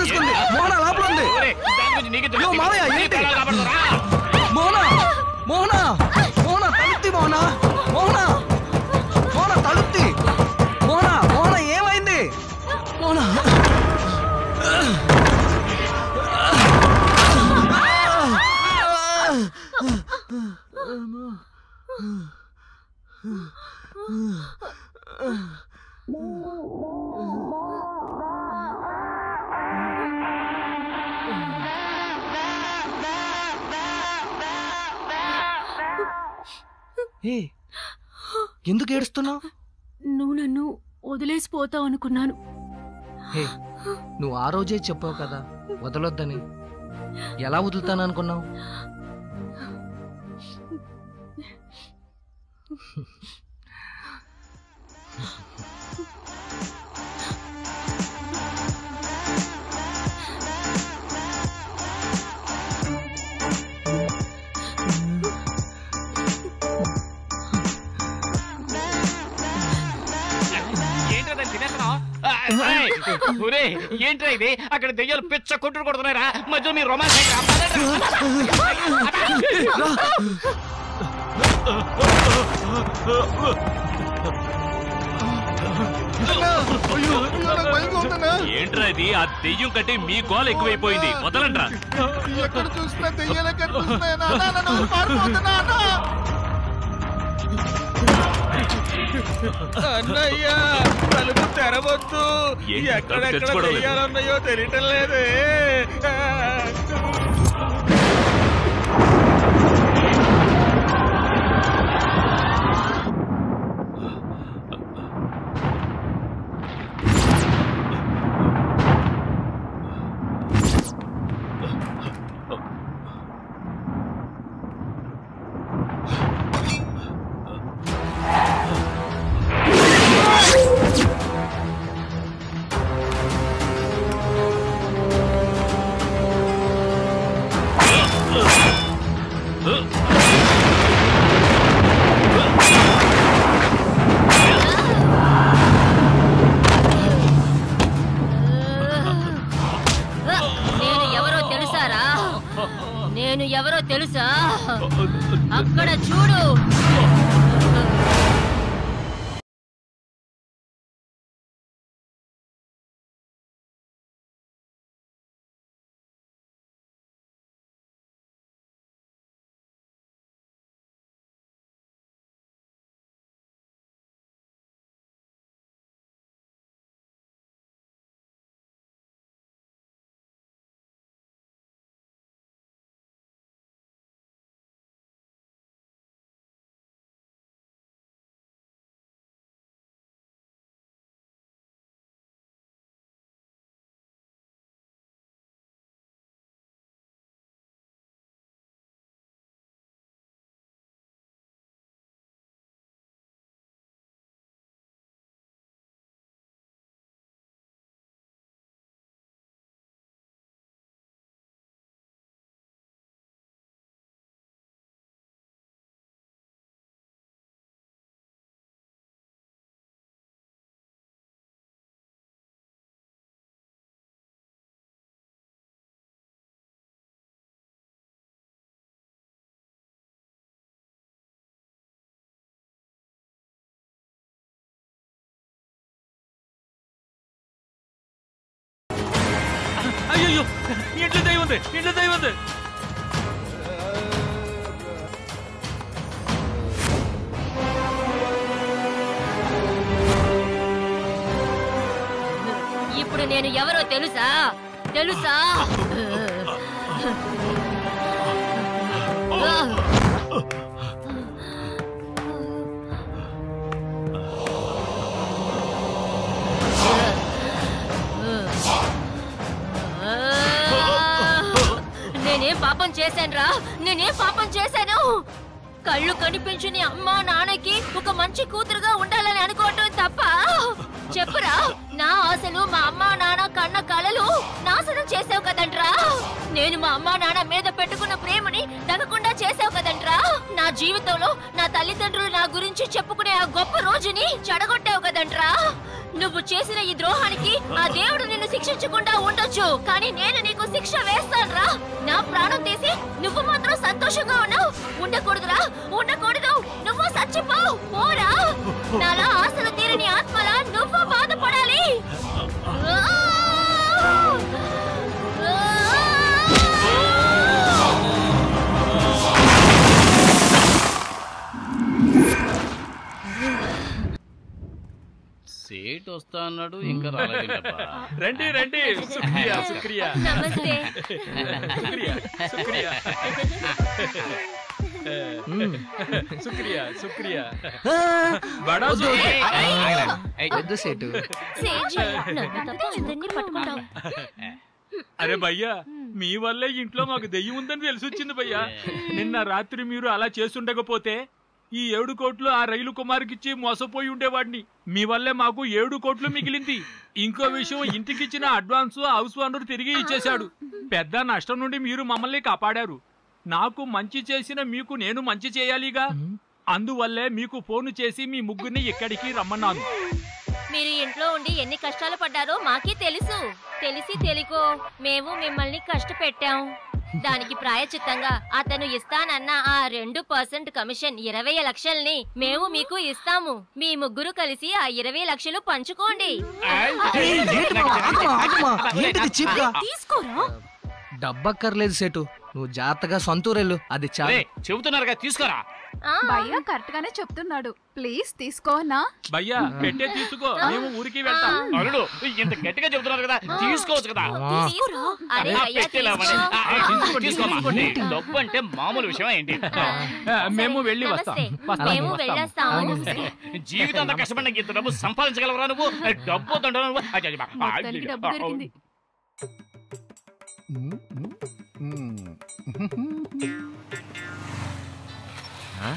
తీసుకుంది మోహన లోపల ఉంది ఒరేయ్, దాని గురించి నీకే అయ్యో, మావయ్య, నీ ఏంటి? పిల్లలు కాపాడుతారా? మోహన మోహన మోహన తలుపుతి మోహన మోహన మోహన తలుపుతి మోహన మోహన ఏమైంది మోహన ఏ ఎందుకు ఏడుస్తున్నావు నువ్వు నన్ను వదిలేసిపోతావు అనుకున్నాను హే నువ్వు ఆ రోజే చెప్పావు కదా వదలొద్దని ఎలా వదులుతాను అనుకున్నావు ఏంట్రా దాన్ని తినేస్తున్నావ్? ఆ, ఏయ్, ఒరేయ్, ఏంట్రా ఇది అక్కడ దెయ్యాలు పిచ్చ కొట్టుడు కొడుతున్నారా మధ్య మీరు రొమాన్స్ ఏంట్రా ఇది ఆ దెయ్యం కంటే మీ గోల ఎక్కువైపోయింది వదలండ్రా ఎక్కడ చూసినా దెయ్యాలే కనిపిస్తున్నాయి నాన్న నన్ను పారిపోతున్నా అన్నయ్య తలుపు తెరవద్దు ఏంటి, ఎక్కడెక్కడ తెచ్చుకోవడం లేదు? దెయ్యాలు ఉన్నాయో తెలియటం లేదే నేను ఎవరో తెలుసారా నేను ఎవరో తెలుసా అక్కడ చూడు అయ్యో ఇంట్లో దయ్యం ఉంది ఇంట్లో దయ్యం ఉంది ఇప్పుడు నేను ఎవరో తెలుసా తెలుసా నేనేం పాపం చేశానురా నేనేం పాపం చేశాను కళ్ళు కనిపించని అమ్మా నాన్నకి ఒక మంచి కూతురుగా ఉండాలని అనుకోవటం తప్ప చెప్పురా నా ఆశలు మా అమ్మా నాన్న కన్న కలలు నాశనం చేసావు కదంట్రా నేను మా అమ్మా నాన్న మీద పెట్టుకున్న ప్రేమని దగకుండా చేసావు కదంట్రా నా జీవితంలో నా తల్లిదండ్రులు నా గురించి చెప్పుకునే ఆ గొప్ప రోజుని చెడగొట్టావు కదంట్రా నువ్వు చేసిన ఈ ద్రోహానికి ఆ దేవుడు నిన్ను శిక్షించకుండా ఉండొచ్చు కానీ నేను నీకు శిక్ష వేస్తానురా నా ప్రాణం తీసి నువ్వు మాత్రం సంతోషంగా ఉన్నావు ఉండకూడదురా ఉండకూడదు నువ్వు చచ్చిపో పోరా నాలా ఆశలు తీరని ఆత్మలా నువ్వు బాధపడాలి ఆ! సేట్ వస్తా అన్నాడు ఇంకా రాలేదేంటబ్బా రండి రండి శుక్రియా శుక్రియా నమస్తే శుక్రియా శుక్రియా మ్మ్. శుక్రియా శుక్రియా ఆ, బడా వద్దు, వద్దు. ఏయ్, ఏయ్, ఆగరా. ఏయ్, వద్దు సేటు సేజీ నన్ను తప్ప అందరినీ పట్టుకుంటావు అరే భయ్యా మీ వల్లే ఇంట్లో మాకు దెయ్యం ఉందని తెలిసొచ్చింది భయ్యా నిన్న రాత్రి మీరు అలా చేసుండకపోతే ఈ ఏడు కోట్లు ఆ రైలు కుమార్కిచ్చి మోసపోయి ఉండేవాడిని మీ వల్లే మాకు ఏడు కోట్లు మిగిలింది ఇంకో విషయం ఇంటికిచ్చిన అడ్వాన్స్ హౌస్ ఓనర్ తిరిగి ఇచ్చేశాడు పెద్ద నష్టం నుండి మీరు మమ్మల్ని కాపాడారు నాకు మంచి చేసిన మీకు నేను మంచి చేయాలిగా అందువల్లే మీకు ఫోన్ చేసి మీ ముగ్గురిని ఇక్కడికి రమ్మన్నాను మీరు ఇంట్లో ఉండి ఎన్ని కష్టాలు పడ్డారో మాకే తెలుసు తెలిసి తెలికో మేము మిమ్మల్ని కష్టపెట్టాం దానికి ప్రాయచిత్తంగా అతను ఇస్తానన్న ఆ రెండు పర్సెంట్ కమిషన్ ఇరవై లక్షల్ని మేము మీకు ఇస్తాము మీ ముగ్గురు కలిసి ఆ ఇరవై లక్షలు పంచుకోండి ఏయ్, ఏంటి మా, ఆగమా, ఆగమా. ఏంటిది చీప్గా తీసుకోరా డబ్బక్కర్లేదు సేటు నువ్వు జాగ్రత్తగా సొంతూరెళ్ళు అది చాలు రేయ్, చెబుతున్నారుగా తీసుకోరా భయ్యా కరెక్ట్ గానే చెప్తున్నాడు ప్లీజ్ తీసుకోనా భయ్యా పెట్టే తీసుకో మేము ఊరికి వెళ్తాం అల్లుడు ఇంత గట్టిగా చెబుతున్నారు కదా తీసుకోవచ్చు కదా తీసుకోరా అరే ఆ, అయ్యా పెట్టేలా మరి. తీసుకో. ఆ, తీసుకో, తీసుకోమ్మా. తీసుకోండి. డబ్బు అంటే మామూలు విషయం ఏంటి ఆ, మేము వెళ్ళి వస్తాం నమస్తే. వస్తాము, మేము వస్తాము. వెళ్ళొస్తాము నమస్తే. జీవితం అంతా కష్టపడిన ఇంత డబ్బు సంపాదించగలవరా నువ్వు డబ్బు వద్దంటావు నువ్వు అయ్య, అయ్య, ఆ, మొత్తానికి డబ్బు దొరికింది ఆ?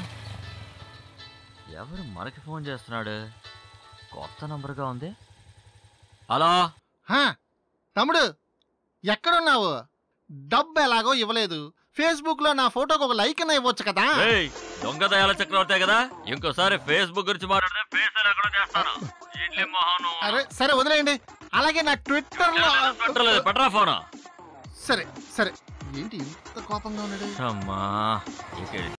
ఎవరు మనకి ఫోన్ చేస్తున్నాడు కొత్త నంబర్గా ఉంది హలో హా, తమ్ముడు ఎక్కడున్నావు డబ్బు ఎలాగో ఇవ్వలేదు ఫేస్బుక్ లో నా ఫోటోకి ఒక లైక్ అయినా ఇవ్వచ్చు కదా ఏయ్, దొంగ దయాల చక్రవర్తే కదా ఇంకోసారి ఫేస్బుక్ గురించి మాట్లాడితే ఫేస్ ఎక్కడ చేస్తాను ఇడ్లీ మొహం అరే సరే వదిలేయండి అలాగే నా ట్విట్టర్ లో పెట్టలేదు పెట్టరా ఫోన్ సరే సరే ఏంటి ఇంత కోపంగా ఉన్నాడు అమ్మా ఇక